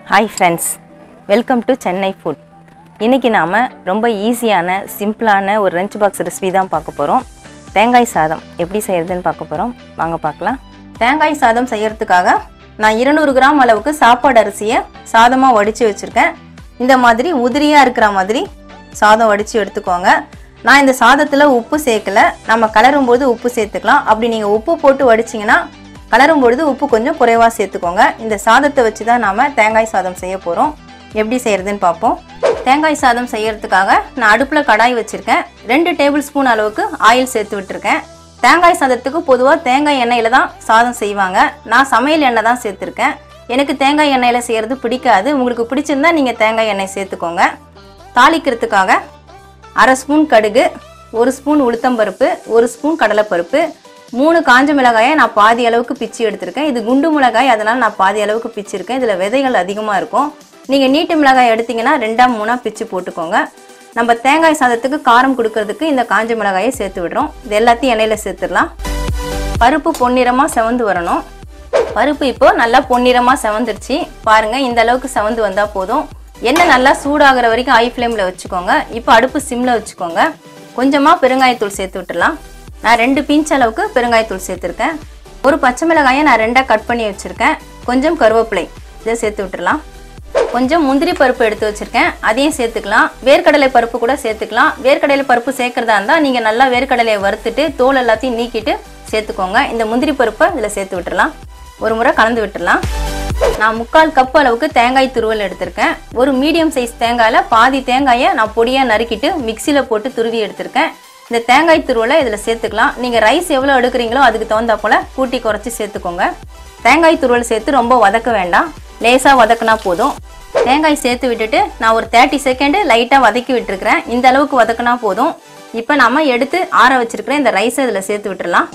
hi friends welcome to Chennai food இன்றைக்கி நாம் ரொம்ப ஈஸியான சிம்பிளான ஒரு லஞ்ச் பாக்ஸ் ரெசிபி தான் பார்க்க போகிறோம் தேங்காய் சாதம் எப்படி செய்கிறதுன்னு பார்க்க போகிறோம் வாங்க பார்க்கலாம் தேங்காய் சாதம் செய்யறதுக்காக நான் இருநூறு கிராம் அளவுக்கு சாப்பாடு அரிசியை சாதமாக வடித்து வச்சுருக்கேன் இந்த மாதிரி உதிரியாக இருக்கிற மாதிரி சாதம் வடித்து எடுத்துக்கோங்க நான் இந்த சாதத்தில் உப்பு சேர்க்கல நம்ம கலரும் போது உப்பு சேர்த்துக்கலாம் அப்படி நீங்கள் உப்பு போட்டு வடிச்சிங்கன்னா கலரும் பொழுது உப்பு கொஞ்சம் குறைவாக சேர்த்துக்கோங்க இந்த சாதத்தை வச்சு தான் நாம் தேங்காய் சாதம் செய்ய போகிறோம் எப்படி செய்கிறதுன்னு பார்ப்போம் தேங்காய் சாதம் செய்யறதுக்காக நான் அடுப்பில் கடாய் வச்சுருக்கேன் ரெண்டு டேபிள் ஸ்பூன் அளவுக்கு ஆயில் சேர்த்து விட்டுருக்கேன் தேங்காய் சாதத்துக்கு பொதுவாக தேங்காய் எண்ணெயில் தான் சாதம் செய்வாங்க நான் சமையல் எண்ணெய் தான் சேர்த்துருக்கேன் எனக்கு தேங்காய் எண்ணெயில் செய்கிறது பிடிக்காது உங்களுக்கு பிடிச்சிருந்தா நீங்கள் தேங்காய் எண்ணெய் சேர்த்துக்கோங்க தாளிக்கிறதுக்காக அரை ஸ்பூன் கடுகு ஒரு ஸ்பூன் உளுத்தம்பருப்பு ஒரு ஸ்பூன் கடலைப்பருப்பு மூணு காஞ்ச மிளகாயை நான் பாதி அளவுக்கு பிச்சு எடுத்திருக்கேன் இது குண்டு மிளகாய் அதனால் நான் பாதி அளவுக்கு பிச்சிருக்கேன் இதில் விதைகள் அதிகமாக இருக்கும் நீங்கள் நீட்டு மிளகாய் எடுத்தீங்கன்னா ரெண்டாம் மூணாக பிச்சு போட்டுக்கோங்க நம்ம தேங்காய் சாதத்துக்கு காரம் கொடுக்கறதுக்கு இந்த காஞ்ச மிளகாயை சேர்த்து விடுறோம் இது எல்லாத்தையும் எண்ணெயில் சேர்த்துடலாம் பருப்பு பொன்னிறமாக செவந்து வரணும் பருப்பு இப்போ நல்லா பொன்னிறமாக செவந்துருச்சு பாருங்கள் இந்த அளவுக்கு செவந்து வந்தால் போதும் எண்ணெய் நல்லா சூடாகிற வரைக்கும் ஹை ஃப்ளேமில் வச்சுக்கோங்க இப்போ அடுப்பு சிம்மில் வச்சுக்கோங்க கொஞ்சமாக பெருங்காயத்தூள் சேர்த்து விட்டுடலாம் நான் ரெண்டு பிஞ்ச் அளவுக்கு பெருங்காயத்தூள் சேர்த்துருக்கேன் ஒரு பச்சை மிளகாயை நான் ரெண்டாக கட் பண்ணி வச்சுருக்கேன் கொஞ்சம் கருவேப்பிலை இதை சேர்த்து விட்டுடலாம் கொஞ்சம் முந்திரி பருப்பு எடுத்து வச்சுருக்கேன் அதையும் சேர்த்துக்கலாம் வேர்க்கடலை பருப்பு கூட சேர்த்துக்கலாம் வேர்க்கடலை பருப்பு சேர்க்குறதா இருந்தால் நீங்கள் நல்லா வேர்க்கடலையை வறுத்துட்டு தோல் எல்லாத்தையும் நீக்கிட்டு சேர்த்துக்கோங்க இந்த முந்திரி பருப்பை இதில் சேர்த்து விட்டுறலாம் ஒரு முறை கலந்து விட்டுடலாம் நான் முக்கால் கப் அளவுக்கு தேங்காய் துருவல் எடுத்திருக்கேன் ஒரு மீடியம் சைஸ் தேங்காயில் பாதி தேங்காயை நான் பொடியாக நறுக்கிட்டு மிக்சியில் போட்டு துருவி எடுத்திருக்கேன் இந்த தேங்காய் துருவலை இதில் சேர்த்துக்கலாம் நீங்கள் ரைஸ் எவ்வளோ எடுக்கிறீங்களோ அதுக்கு தகுந்தா போல் கூட்டி குறைச்சி சேர்த்துக்கோங்க தேங்காய் துருவல் சேர்த்து ரொம்ப வதக்க வேண்டாம் லேசாக வதக்குனா போதும் தேங்காய் சேர்த்து விட்டுட்டு நான் ஒரு தேர்ட்டி செகண்டு லைட்டாக வதக்கி விட்டுருக்கிறேன் இந்த அளவுக்கு வதக்குனா போதும் இப்போ நம்ம எடுத்து ஆற வச்சிருக்கிற இந்த ரைஸை இதில் சேர்த்து விட்டுறலாம்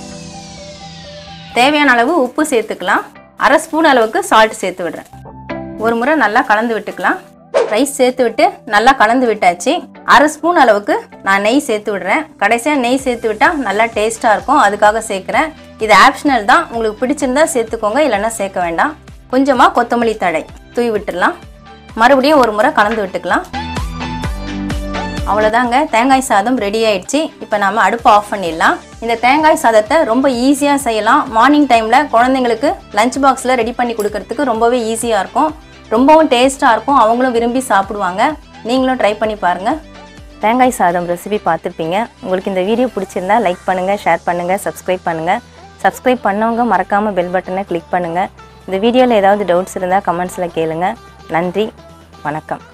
தேவையான அளவு உப்பு சேர்த்துக்கலாம் அரை ஸ்பூன் அளவுக்கு சால்ட் சேர்த்து விடுறேன் ஒரு முறை நல்லா கலந்து விட்டுக்கலாம் ரைஸ் சேர்த்து விட்டு நல்லா கலந்து விட்டாச்சு அரை ஸ்பூன் அளவுக்கு நான் நெய் சேர்த்து விடுறேன் கடைசியாக நெய் சேர்த்து விட்டால் நல்லா டேஸ்ட்டாக இருக்கும் அதுக்காக சேர்க்குறேன் இது ஆப்ஷனல் தான் உங்களுக்கு பிடிச்சிருந்தா சேர்த்துக்கோங்க இல்லைன்னா சேர்க்க வேண்டாம் கொஞ்சமாக கொத்தமல்லி தழை தூவி விட்டுடலாம் மறுபடியும் ஒரு முறை கலந்து விட்டுக்கலாம் அவ்வளோதாங்க தேங்காய் சாதம் ரெடி ஆயிடுச்சு இப்போ நாம அடுப்பு ஆஃப் பண்ணிடலாம் இந்த தேங்காய் சாதத்தை ரொம்ப ஈஸியாக செய்யலாம் மார்னிங் டைமில் குழந்தைங்களுக்கு லஞ்ச் பாக்ஸில் ரெடி பண்ணி கொடுக்கறதுக்கு ரொம்பவே ஈஸியாக இருக்கும் ரொம்பவும் டேஸ்ட்டாக இருக்கும் அவங்களும் விரும்பி சாப்பிடுவாங்க நீங்களும் ட்ரை பண்ணி பாருங்கள் தேங்காய் சாதம் ரெசிபி பார்த்துருப்பீங்க உங்களுக்கு இந்த வீடியோ பிடிச்சிருந்தா லைக் பண்ணுங்கள் ஷேர் பண்ணுங்கள் சப்ஸ்கிரைப் பண்ணுங்கள் சப்ஸ்கிரைப் பண்ணவங்க மறக்காமல் பெல் பட்டனை கிளிக் பண்ணுங்கள் இந்த வீடியோவில் ஏதாவது டவுட்ஸ் இருந்தால் கமெண்ட்ஸில் கேளுங்க நன்றி வணக்கம்